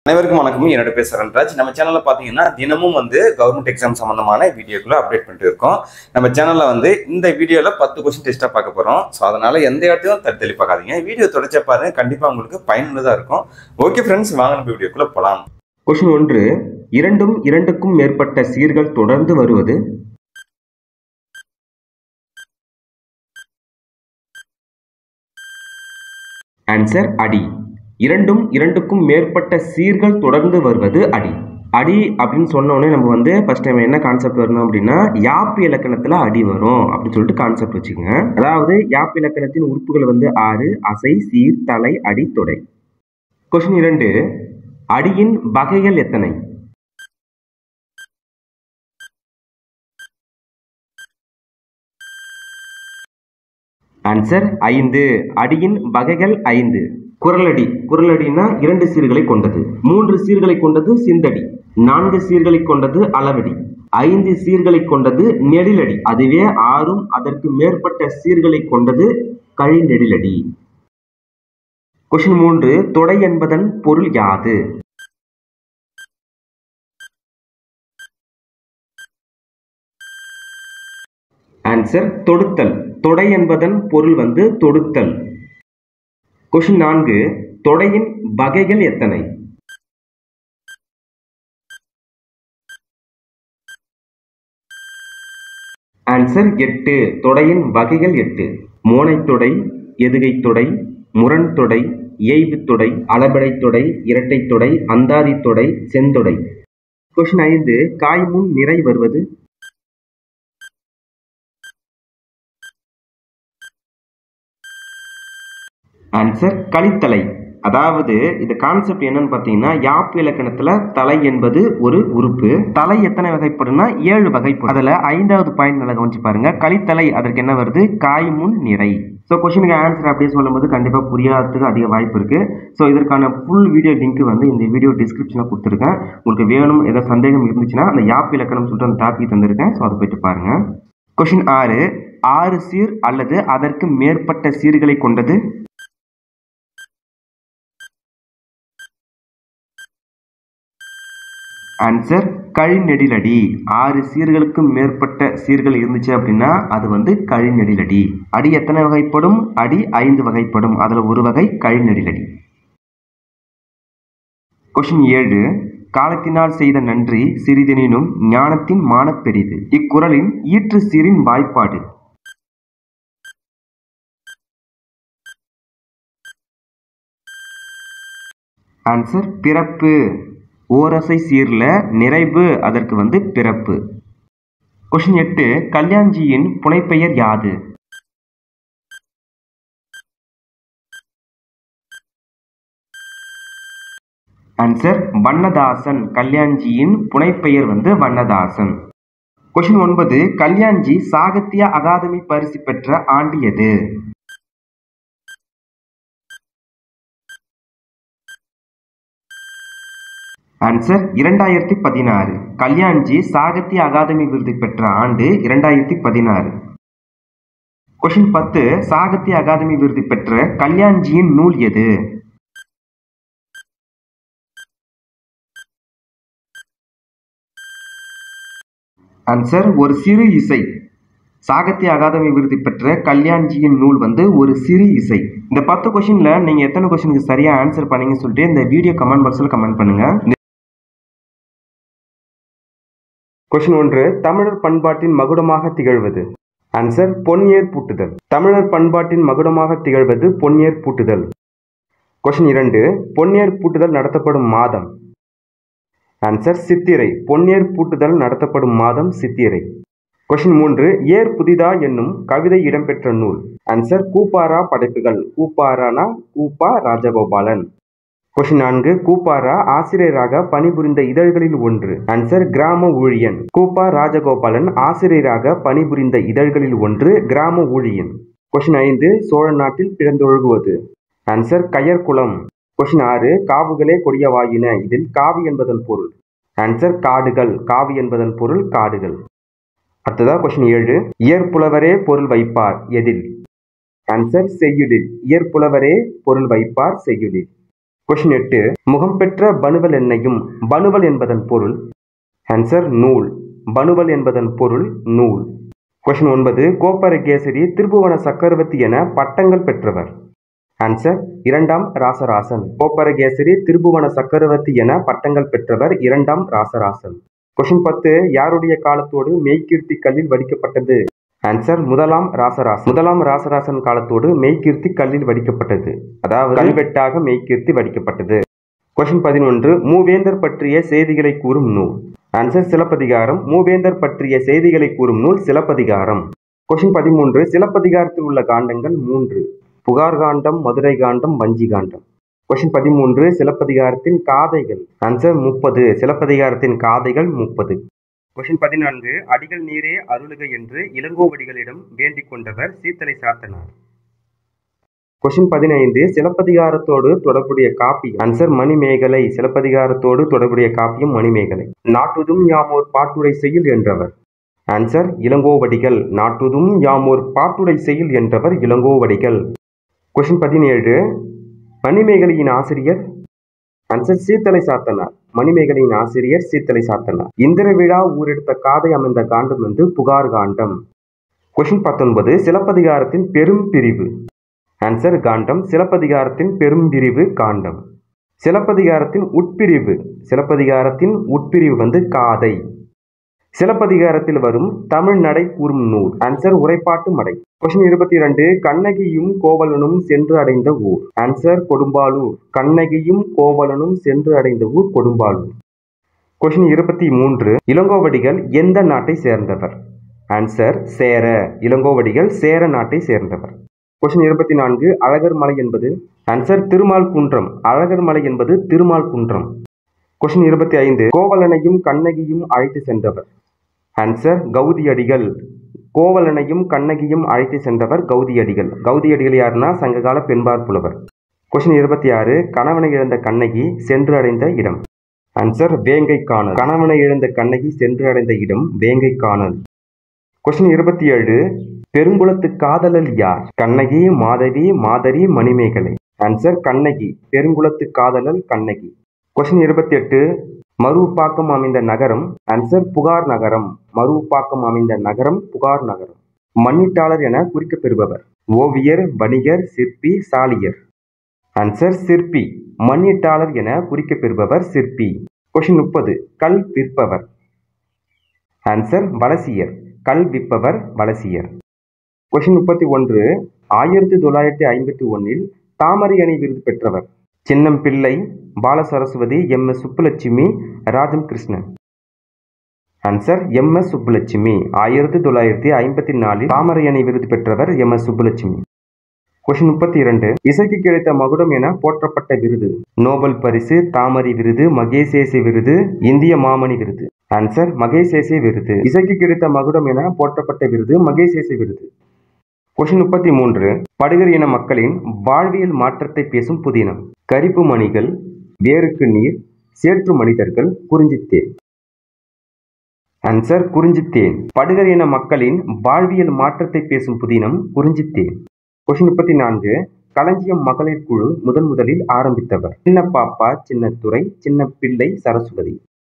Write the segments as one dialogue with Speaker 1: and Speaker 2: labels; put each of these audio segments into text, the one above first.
Speaker 1: அனைவருக்கும் வணக்கம் என்னோட பேர் சரண்ராஜ் நம்ம சேனல்ல பாத்தீங்கன்னா தினமும் வந்து கவர்மெண்ட் எக்ஸாம் சம்பந்தமான வீடியோக்குள்ள அப்டேட் பண்ணிட்டு இருக்கோம் நம்ம சேனல்ல வந்து இந்த வீடியோல பத்து கொஸ்டின் டெஸ்டா பார்க்க போறோம் ஸோ அதனால எந்த இடத்தையும் தடுத்தளி பார்க்காதீங்க வீடியோ தொடர்ச்சியா பாருங்க கண்டிப்பா உங்களுக்கு பயனுள்ளதா இருக்கும் ஓகே ஃப்ரெண்ட்ஸ் வாங்க நம்ம வீடியோக்குள்ள போலாம்
Speaker 2: கொஷின் ஒன்று இரண்டும் இரண்டுக்கும் மேற்பட்ட சீர்கள் தொடர்ந்து வருவது ஆன்சர் அடி இரண்டும் இரண்டுக்கும் மேற்பட்ட சீர்கள் தொடர்ந்து வருவது அடி அடி அப்படின்னு சொன்ன உடனே நம்ம வந்து ஃபர்ஸ்ட் டைம் என்ன கான்செப்ட் வரணும் அப்படின்னா யாப்பு இலக்கணத்துல அடி வரும் அப்படின்னு சொல்லிட்டு கான்செப்ட் வச்சுக்கோங்க அதாவது யாப்பு இலக்கணத்தின் உறுப்புகள் வந்து ஆறு அசை சீர் தலை அடி தொடை கொஸ்டின் இரண்டு அடியின் வகைகள் எத்தனை ஆன்சர் ஐந்து அடியின் வகைகள் ஐந்து குரலடி குரலடினா இரண்டு சீர்களை கொண்டது மூன்று சீர்களை கொண்டது சிந்தடி நான்கு சீர்களை கொண்டது அளவடி ஐந்து சீர்களை கொண்டது நெடிலடி அதுவே ஆறும் அதற்கு மேற்பட்ட சீர்களை கொண்டது கழி நெடிலடி கொஷின் மூன்று தொடை என்பதன் பொருள் யாது ஆன்சர் தொடுத்தல் தொடை என்பதன் பொருள் வந்து தொடுத்தல் கொஷின் நான்கு தொடையின் வகைகள் எத்தனை ஆன்சர் எட்டு தொடையின் வகைகள் எட்டு மோனைத் தொடை எதுகைத் தொடை முரண் தொடை இயைபு தொடை அளபடை தொடை இரட்டை தொடை அந்தாதி தொடை செந்தொடை கொஷின் ஐந்து காய் முன் நிறை வருவது ஆன்சர் கலித்தலை அதாவது இது கான்செப்ட் என்னன்னு பார்த்தீங்கன்னா யாப்பு இலக்கணத்துல தலை என்பது ஒரு உறுப்பு தலை எத்தனை வகைப்படும்னா ஏழு வகைப்படும் அதுல ஐந்தாவது பாயிண்ட் நல்லா கவனிச்சு பாருங்க கலித்தலை அதற்கு என்ன வருது காய் முன் நிறை ஸோ கொஸ்டினுக்கு ஆன்சர் அப்படியே சொல்லும்போது கண்டிப்பாக புரியாததுக்கு அதிக வாய்ப்பு இருக்கு ஸோ இதற்கான ஃபுல் வீடியோ லிங்க் வந்து இந்த வீடியோ டிஸ்கிரிப்ஷனில் கொடுத்துருக்கேன் உங்களுக்கு வேணும் ஏதாவது சந்தேகம் இருந்துச்சுன்னா அந்த யாப் இலக்கணம் சொல்லிட்டு அந்த டாபிக் தந்திருக்கேன் ஸோ அதை போயிட்டு பாருங்க கொஷின் ஆறு ஆறு சீர் அல்லது அதற்கு மேற்பட்ட சீர்களை கொண்டது ஆன்சர் கழிநெடிலடி ஆறு சீர்களுக்கும் மேற்பட்ட சீர்கள் இருந்துச்சு அப்படின்னா அது வந்து கழிநெடிலடி அடி எத்தனை வகைப்படும் அடி ஐந்து வகைப்படும் அதுல ஒரு வகை கழிநெடிலடி கொஷின் ஏழு காலத்தினால் செய்த நன்றி சிறிதெனினும் ஞானத்தின் மானப் பெரிது இக்குறளின் ஈற்று சீரின் வாய்ப்பாடு ஆன்சர் பிறப்பு ஓரசை சீர்ல நிறைவு அதற்கு வந்து பிறப்பு கொஷின் எட்டு கல்யாண்ஜியின் புனைப்பெயர் யாது ஆன்சர் வண்ணதாசன் கல்யாண்ஜியின் புனைப்பெயர் வந்து வண்ணதாசன் கொஷின் ஒன்பது கல்யாண்ஜி சாகித்ய அகாதமி பரிசு பெற்ற ஆண்டு எது ஆன்சர் இரண்டாயிரத்தி பதினாறு கல்யாண்ஜி சாகித்ய அகாதமி விருது பெற்ற ஆண்டு இரண்டாயிரத்தி பதினாறு கொஷின் பத்து சாகித்ய அகாதமி விருது பெற்ற கல்யாண்ஜியின் நூல் எது ஆன்சர் ஒரு சிறு இசை சாகித்ய அகாதமி விருது பெற்ற கல்யாண்ஜியின் நூல் வந்து ஒரு சிறு இசை இந்த பத்து கொஷின்ல நீங்க எத்தனை கொஷினுக்கு சரியா ஆன்சர் பண்ணீங்கன்னு சொல்லிட்டு இந்த வீடியோ கமெண்ட் பாக்ஸ்ல கமெண்ட் பண்ணுங்க கொஷின் ஒன்று தமிழர் பண்பாட்டின் மகுடமாக திகழ்வது ஆன்சர் பொன்னியர் பூட்டுதல் தமிழர் பண்பாட்டின் மகுடமாக திகழ்வது பொன்னியர் பூட்டுதல் கொஷின் இரண்டு பொன்னியர் பூட்டுதல் நடத்தப்படும் மாதம் ஆன்சர் சித்திரை பொன்னியர் பூட்டுதல் நடத்தப்படும் மாதம் சித்திரை கொஷின் மூன்று ஏர் புதிதா என்னும் கவிதை இடம்பெற்ற நூல் ஆன்சர் கூப்பாரா படைப்புகள் கூப்பாரானா கூப்பா ராஜகோபாலன் கொஷின் நான்கு கூப்பாரா ஆசிரியராக பணிபுரிந்த இதழ்களில் ஒன்று ஆன்சர் கிராம ஊழியன் கூப்பா ராஜகோபாலன் ஆசிரியராக பணிபுரிந்த இதழ்களில் ஒன்று கிராம ஊழியன் கொஷின் ஐந்து சோழ நாட்டில் பிறந்தொழுகுவது ஆன்சர் கயர்குளம் கொஷின் ஆறு காவுகளே கொடியவாயின இதில் காவி என்பதன் பொருள் ஆன்சர் காடுகள் காவி என்பதன் பொருள் காடுகள் அடுத்ததா கொஷின் ஏழு இயற்புலவரே பொருள் வைப்பார் எதில் ஆன்சர் செய்யுளில் இயற்புலவரே பொருள் வைப்பார் செய்யுளில் கொஷின் எட்டு முகம் பெற்ற பனுவல் எண்ணெயும் பனுவல் என்பதன் பொருள் ஆன்சர் நூல் பனுவல் என்பதன் பொருள் நூல் கொஷின் ஒன்பது கோப்பரகேசரி திருபுவன சக்கரவர்த்தி என பட்டங்கள் பெற்றவர் ஆன்சர் இரண்டாம் ராசராசன் கோப்பரகேசரி திருபுவன சக்கரவர்த்தி என பட்டங்கள் பெற்றவர் இரண்டாம் ராசராசன் கொஷின் பத்து யாருடைய காலத்தோடு மெய்கீர்த்தி கல்லில் வடிக்கப்பட்டது ஆன்சர் முதலாம் ராசராசன் முதலாம் ராசராசன் காலத்தோடு மெய்கீர்த்தி கல்லில் வடிக்கப்பட்டது அதாவது கல்வெட்டாக மெய்கீர்த்தி வடிக்கப்பட்டது கொஷின் பதினொன்று மூவேந்தர் பற்றிய செய்திகளை கூறும் நூல் ஆன்சர் சிலப்பதிகாரம் மூவேந்தர் பற்றிய செய்திகளை கூறும் நூல் சிலப்பதிகாரம் கொஷின் பதிமூன்று சிலப்பதிகாரத்தில் உள்ள காண்டங்கள் மூன்று புகார் காண்டம் மதுரை காண்டம் வஞ்சி காண்டம் கொஷின் பதிமூன்று சிலப்பதிகாரத்தின் காதைகள் ஆன்சர் முப்பது சிலப்பதிகாரத்தின் காதைகள் முப்பது கொஷின் பதினான்கு அடிகள் நீரே அருளுக என்று இளங்கோவடிகளிடம் வேண்டிக் கொண்டவர் சீத்தலை சாத்தனார் கொஷின் பதினைந்து சிலப்பதிகாரத்தோடு தொடர்புடைய காப்பியம் ஆன்சர் மணிமேகலை சிலப்பதிகாரத்தோடு தொடர்புடைய காப்பியம் மணிமேகலை நாட்டுதும் யாமோர் பாட்டுரை செய்யுள் என்றவர் ஆன்சர் இளங்கோவடிகள் நாட்டுதும் யாமோர் பாட்டுரை செய்யுள் என்றவர் இளங்கோவடிகள் கொஷின் பதினேழு மணிமேகலையின் ஆசிரியர் ஆன்சர் சீத்தலை சாத்தனார் மணிமேகலையின் ஆசிரியர் சீத்தலை சாத்தனார் இந்திர விழா ஊரெடுத்த காதை அமைந்த காண்டம் வந்து புகார் காண்டம் கொஷின் பத்தொன்பது சிலப்பதிகாரத்தின் பெரும் பிரிவு ஆன்சர் காண்டம் சிலப்பதிகாரத்தின் பெரும் பிரிவு காண்டம் சிலப்பதிகாரத்தின் உட்பிரிவு சிலப்பதிகாரத்தின் உட்பிரிவு வந்து காதை சிலப்பதிகாரத்தில் வரும் தமிழ் நடை கூறும் நூல் ஆன்சர் உரைப்பாட்டு மடை கொஸ்டின் இருபத்தி இரண்டு கண்ணகியும் கோவலனும் சென்று அடைந்த ஊர் ஆன்சர் கொடும்பாலூர் கண்ணகியும் கோவலனும் சென்று அடைந்த ஊர் கொடும்பாலூர் கொஸ்டின் இருபத்தி மூன்று இளங்கோவடிகள் எந்த நாட்டை சேர்ந்தவர் ஆன்சர் சேர இளங்கோவடிகள் சேர நாட்டை சேர்ந்தவர் கொஸ்டின் இருபத்தி நான்கு அழகர் மலை என்பது ஆன்சர் திருமால் குன்றம் அழகர் மலை என்பது திருமால் குன்றம் கொஸ்டின் இருபத்தி ஐந்து கோவலனையும் கண்ணகியும் அழைத்து சென்றவர் ஆன்சர் கௌதியடிகள் கோவலனையும் கண்ணகியும் அழைத்து சென்றவர் கௌதியடிகள் கௌதியடிகள் யாருன்னா சங்ககால பெண்பார் புலவர் கொஸ்டின் இருபத்தி ஆறு கணவனை இழந்த கண்ணகி சென்று அடைந்த இடம் ஆன்சர் வேங்கை காணல் கணவனை இழந்த கண்ணகி சென்று அடைந்த இடம் வேங்கை காணல் கொஸ்டின் இருபத்தி ஏழு பெருங்குளத்து காதலல் யார் கண்ணகி மாதவி மாதரி மணிமேகலை ஆன்சர் கண்ணகி பெருங்குளத்து காதலல் கண்ணகி கொஸ்டின் இருபத்தி எட்டு மருப்பாக்கம் அமைந்த நகரம் ஆன்சர் புகார் நகரம் மருப்பாக்கம் அமைந்த நகரம் புகார் நகரம் மண்ணீட்டாளர் என குறிக்கப்பெறுபவர் ஓவியர் வணிகர் சிற்பி சாலியர் ஆன்சர் சிற்பி மண்ணீட்டாளர் என குறிக்கப்பெறுபவர் சிற்பி கொஸ்டின் முப்பது கல் விற்பவர் ஆன்சர் வலசியர் கல் விற்பவர் வலசியர் கொஸ்டின் முப்பத்தி ஒன்று ஆயிரத்தி தொள்ளாயிரத்தி ஐம்பத்தி ஒன்னில் தாமரை அணி விருது பெற்றவர் Chinnam Pillai Bala Saraswati M S Subbulakshmi Rajam Krishnan answer M S Subbulakshmi ஆயிரத்தி தொள்ளாயிரத்தி ஐம்பத்தி நாலில் தாமரை அணி விருது பெற்றவர் எம் எஸ் சுப்புலட்சுமி கொஸ்டின் முப்பத்தி இரண்டு இசைக்கு கிடைத்த மகுடம் என போற்றப்பட்ட விருது நோபல் பரிசு தாமரை விருது மகேசேசி விருது இந்திய மாமணி விருது ஆன்சர் மகேசேசி விருது இசைக்கு கிடைத்த மகுடம் என போற்றப்பட்ட விருது மகேசேசி விருது கொஸ்டின் முப்பத்தி மூன்று படுகர் இன மக்களின் வாழ்வியல் மாற்றத்தை பேசும் புதினம் கரிப்பு மணிகள் வேருக்கு நீர் சேற்று மனிதர்கள் குறிஞ்சித்தேன் ஆன்சர் குறிஞ்சித்தேன் படுகர் இன மக்களின் வாழ்வியல் மாற்றத்தை பேசும் புதினம் குறிஞ்சித்தேன் கொஸ்டின் முப்பத்தி நான்கு களஞ்சியம் மகளிர் குழு முதன் முதலில் ஆரம்பித்தவர் சின்ன பாப்பா சின்னத்துறை சின்ன பிள்ளை சரஸ்வதி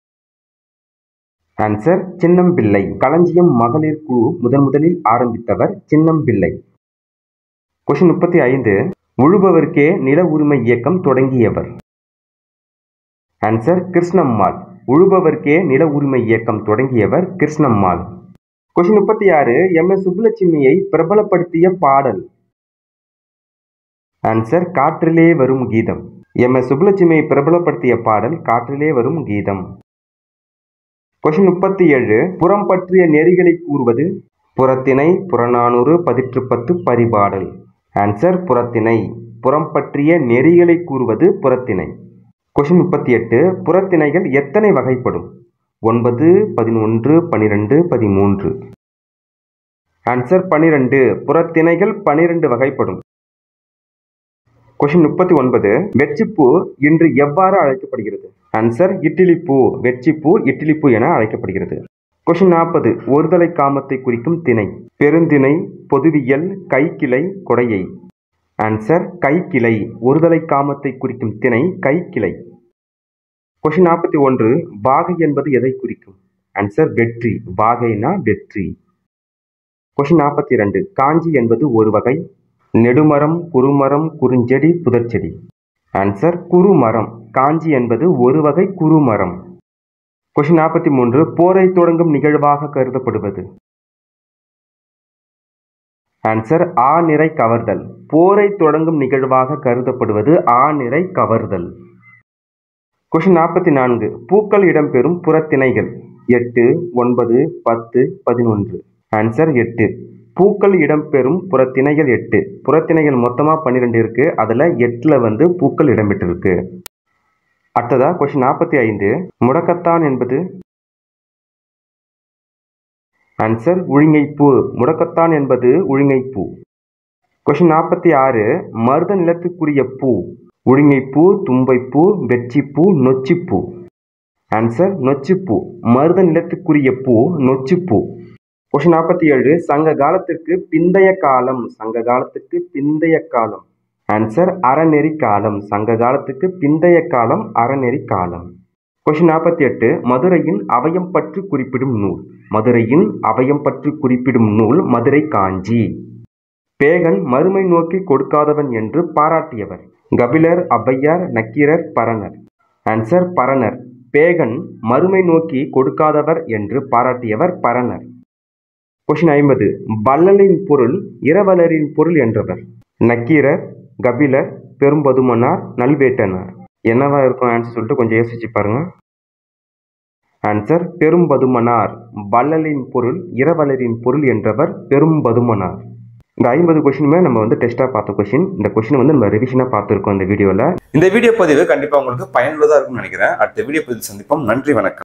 Speaker 2: ஆன்சர் சின்னம்பிள்ளை களஞ்சியம் மகளிர் குழு முதன் முதலில் ஆரம்பித்தவர் சின்னம்பிள்ளை கொஸ்டின் முப்பத்தி ஐந்து உழுபவர்க்கே நில உரிமை இயக்கம் தொடங்கியவர் ஆன்சர் கிருஷ்ணம்மாள் உழுபவர்க்கே நில உரிமை இயக்கம் தொடங்கியவர் கிருஷ்ணம்மாள் கொஸ்டின் முப்பத்தி ஆறு எம் எஸ் சுப்புலட்சுமியை பிரபலப்படுத்திய பாடல் ஆன்சர் காற்றிலே வரும் கீதம் எம் எஸ் சுப்புலட்சுமியை பிரபலப்படுத்திய பாடல் காற்றிலே வரும் கீதம் கொஸ்டின் முப்பத்தி ஏழு புறம் பற்றிய நெறிகளை கூறுவது புறத்திணை புறநானூறு பதிற்று பத்து பரிபாடல் ஆன்சர் புறத்திணை புறம் பற்றிய நெறிகளை கூறுவது புறத்திணை கொஸ்டின் முப்பத்தி எட்டு புறத்திணைகள் எத்தனை வகைப்படும் ஒன்பது பதினொன்று பனிரெண்டு பதிமூன்று ஆன்சர் பனிரெண்டு புறத்திணைகள் பனிரெண்டு வகைப்படும் கொஸ்டின் முப்பத்தி ஒன்பது வெற்றிப்பூ இன்று எவ்வாறு அழைக்கப்படுகிறது ஆன்சர் இட்டிலிப்பூ வெற்றிப்பூ இட்டிலிப்பூ என அழைக்கப்படுகிறது கொஸ்டின் நாற்பது ஒருதலை காமத்தை குறிக்கும் திணை பெருந்திணை பொதுவியல் கைக்கிளை கொடையை ஆன்சர் கைக்கிளை ஒருதலை காமத்தை குறிக்கும் திணை கைக்கிளை கொஷின் நாற்பத்தி ஒன்று வாகை என்பது எதை குறிக்கும் ஆன்சர் வெற்றி வாகைனா வெற்றி கொஷின் நாற்பத்தி இரண்டு காஞ்சி என்பது ஒரு வகை நெடுமரம் குறுமரம் குறுஞ்செடி புதர்ச்செடி ஆன்சர் குறுமரம் காஞ்சி என்பது ஒரு வகை குறுமரம் கொஷின் நாற்பத்தி மூன்று போரை தொடங்கும் நிகழ்வாக கருதப்படுவது ஆன்சர் ஆ நிறை கவர்தல் போரை தொடங்கும் நிகழ்வாக கருதப்படுவது ஆ நிறை கவர்தல் கொஷின் நாற்பத்தி நான்கு பூக்கள் இடம்பெறும் புறத்திணைகள் எட்டு ஒன்பது பத்து பதினொன்று ஆன்சர் எட்டு பூக்கள் இடம்பெறும் புறத்திணைகள் எட்டு புறத்திணைகள் மொத்தமாக பன்னிரெண்டு இருக்கு அதில் எட்டில் வந்து பூக்கள் இடம்பெற்றிருக்கு அடுத்ததா கொஷின் நாற்பத்தி ஐந்து முடக்கத்தான் என்பது ஆன்சர் உழிங்கைப்பூ முடக்கத்தான் என்பது உழிங்கைப்பூ கொஷின் நாற்பத்தி ஆறு மருத நிலத்துக்குரிய பூ உழிங்கைப்பூ தும்பைப்பூ வெற்றிப்பூ நொச்சிப்பூ ஆன்சர் நொச்சிப்பூ மருத நிலத்துக்குரிய பூ நொச்சிப்பூ கொஷின் நாற்பத்தி ஏழு சங்க காலத்திற்கு பிந்தைய காலம் சங்க காலத்துக்கு பிந்தைய காலம் ஆன்சர் அறநெறி காலம் சங்க காலத்துக்கு பிந்தைய காலம் அறநெறி காலம் கொஷின் நாற்பத்தி எட்டு மதுரையின் அவயம் பற்றி குறிப்பிடும் நூல் மதுரையின் அவயம் பற்றி குறிப்பிடும் நூல் மதுரை காஞ்சி பேகன் மறுமை நோக்கி கொடுக்காதவன் என்று பாராட்டியவர் கபிலர் ஔவையார் நக்கீரர் பரணர் ஆன்சர் பரணர் பேகன் மறுமை நோக்கி கொடுக்காதவர் என்று பாராட்டியவர் பரணர் கொஷின் ஐம்பது வள்ளலின் பொருள் இரவலரின் பொருள் என்றவர் நக்கீரர் கபிலர் பெரும்பதுமனார் நல்வேட்டனார் என்னவா இருக்கும் ஆன்சர் சொல்லிட்டு கொஞ்சம் யோசிச்சு பாருங்க ஆன்சர் பெரும்பதுமனார் வள்ளலின் பொருள் இரவலரின் பொருள் என்றவர் பெரும்பதுமனார் இந்த ஐம்பது கொஷினுமே நம்ம வந்து டெஸ்ட்டாக பார்த்த கொஷின் இந்த கொஷின் வந்து நம்ம ரிவிஷனாக பார்த்துருக்கோம் இந்த வீடியோவில்
Speaker 1: இந்த வீடியோ பதிவு கண்டிப்பா உங்களுக்கு பயனுள்ளதா இருக்கும்னு நினைக்கிறேன் அடுத்த வீடியோ பதிவு சந்திப்போம் நன்றி வணக்கம்